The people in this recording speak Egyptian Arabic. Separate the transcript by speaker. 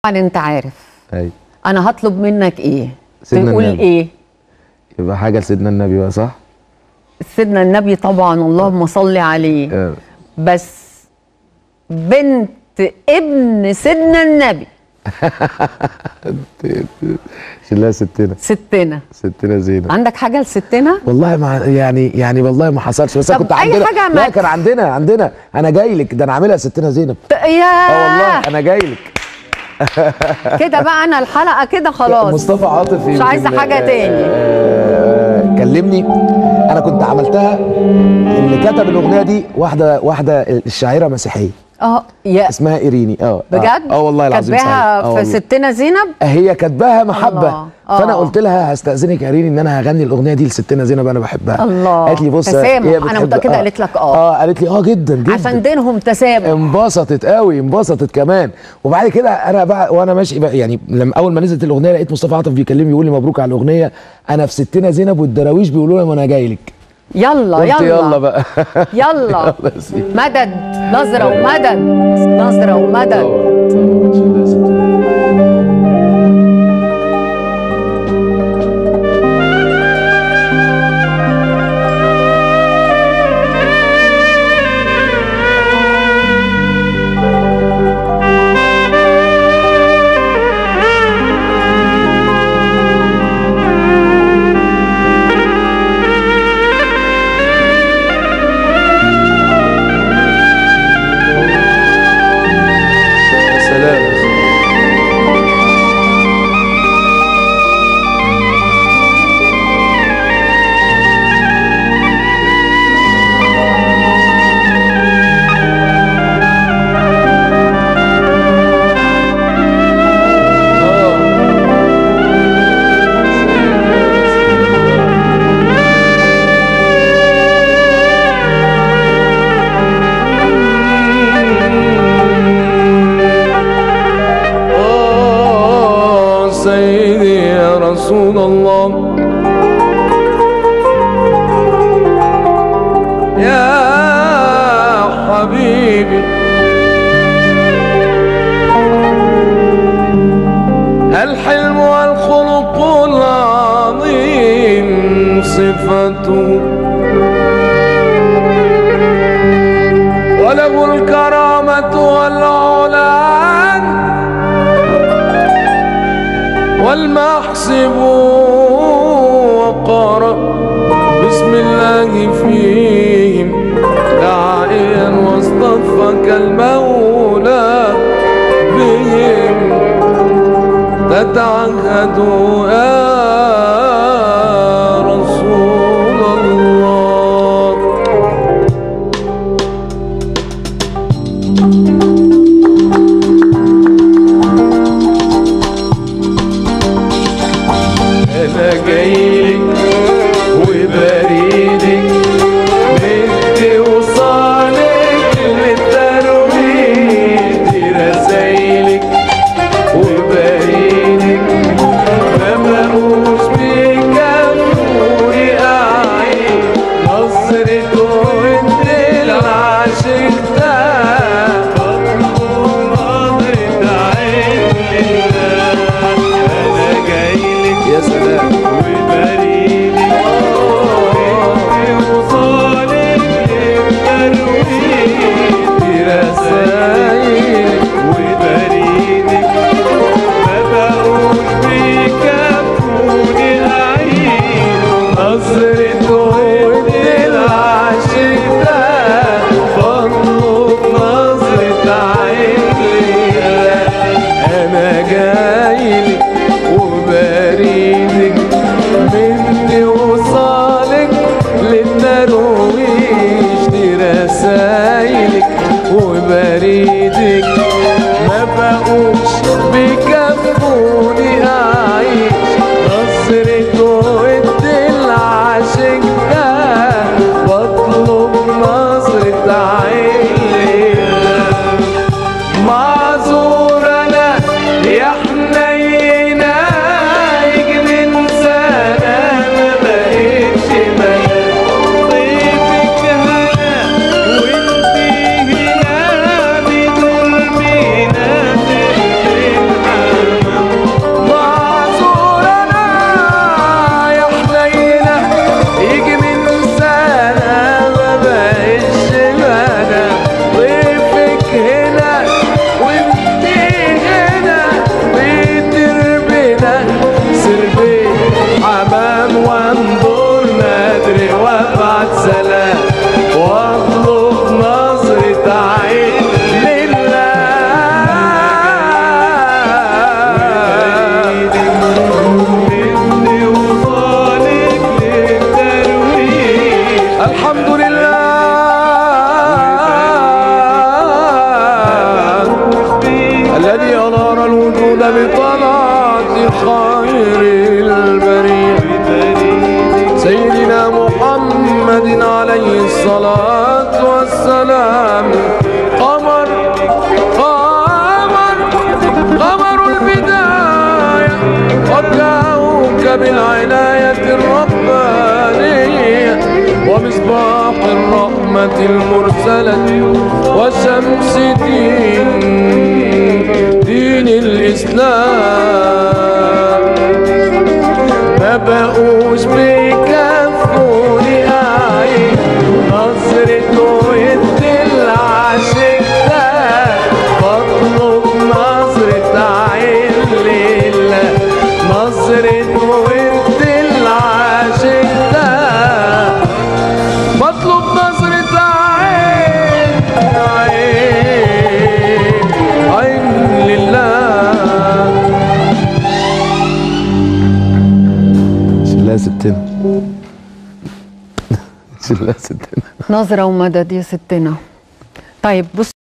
Speaker 1: طبعا انت عارف
Speaker 2: ايوه
Speaker 1: انا هطلب منك ايه
Speaker 2: سيدنا
Speaker 1: تقول
Speaker 2: النبي.
Speaker 1: ايه
Speaker 2: يبقى حاجه لسيدنا النبي بقى صح؟
Speaker 1: سيدنا النبي طبعا اللهم صل عليه
Speaker 2: آه.
Speaker 1: بس بنت ابن سيدنا النبي
Speaker 2: شلها ستنا
Speaker 1: ستنا
Speaker 2: ستنا زينب
Speaker 1: عندك حاجه لستنا
Speaker 2: والله ما يعني يعني والله ما حصلش بس انا
Speaker 1: طب
Speaker 2: كنت
Speaker 1: أي
Speaker 2: عندنا
Speaker 1: حاجة
Speaker 2: لا
Speaker 1: معاك.
Speaker 2: كان عندنا عندنا انا جاي لك ده انا عاملها ستنا زينب
Speaker 1: ت- يا
Speaker 2: اه والله انا جاي لك
Speaker 1: كده بقى انا الحلقه كده خلاص
Speaker 2: مصطفى عاطف
Speaker 1: مش
Speaker 2: يمكن،
Speaker 1: عايزه حاجه
Speaker 2: آه،
Speaker 1: تاني
Speaker 2: آه، كلمني انا كنت عملتها اللي كتب الاغنيه دي واحده واحده الشاعره مسيحيه
Speaker 1: اه يا
Speaker 2: اسمها ايريني اه آه.
Speaker 1: بجد
Speaker 2: اه والله العظيم صحيح.
Speaker 1: كاتباها
Speaker 2: آه
Speaker 1: في
Speaker 2: والله.
Speaker 1: ستنا زينب
Speaker 2: هي كاتباها محبه
Speaker 1: الله. آه.
Speaker 2: فانا قلت لها هستاذنك يا ريني ان انا هغني الاغنيه دي لستنا زينب انا بحبها
Speaker 1: الله.
Speaker 2: قالت لي بص
Speaker 1: تسامح.
Speaker 2: هي
Speaker 1: أنا
Speaker 2: بتحب-
Speaker 1: متأكدة قالت لك آه.
Speaker 2: اه قالت لي اه جدا جدا
Speaker 1: عشان دينهم تسامح
Speaker 2: انبسطت قوي انبسطت كمان وبعد كده انا بقى وانا ماشي بقى يعني لما اول ما نزلت الاغنيه لقيت مصطفى عاطف بيكلمني يقول لي مبروك على الاغنيه انا في ستنا زينب والدراويش بيقولوا لي وانا جاي لك
Speaker 1: يلا
Speaker 2: قلت
Speaker 1: يلا
Speaker 2: يلا بقى
Speaker 1: يلا
Speaker 2: يلا يا سيدي.
Speaker 1: مدد نظرة ومدد نظرة ومدد
Speaker 2: طبعا طبعا شلها ستنا يا سلام
Speaker 3: آه سيدي يا رسول الله يا حبيبي الحلم والخلق العظيم صفته وله الكرامة والعلان والمحسب وقرأ بسم الله فيهم داعيا واصطفك المولى بهم تتعهد يا رسول الله انا جايلك وبريدك بدي وصالك للترويج دي رسايلك وبريدك ما بقوش بيكفوني اعيد نظرة ود العاشق ده نظرة عين لله انا جايلك
Speaker 2: يا سلام
Speaker 3: وبريدك بدي وصالك للترويج دي رسايلك وبريدك ما بقوش بيكفوني أعيد نظرة ود العاشق ده بطلب نظرة عين لله أنا جاي بطلعة خير البرية سيدنا محمد عليه الصلاة والسلام قمر قمر قمر البداية وكوكب العناية الربانية ومصباح الرحمة المرسلة وشمس دين دين الإسلام ما بقوش بيكفوني عين نظرته يدي العاشق ده بطلب نظرة عين لله نظرته يدي العاشق ده بطلب نظرة عين عين عين لله
Speaker 2: شلها ستنا شلها ستنا
Speaker 1: نظرة ومدد يا ستنا طيب بص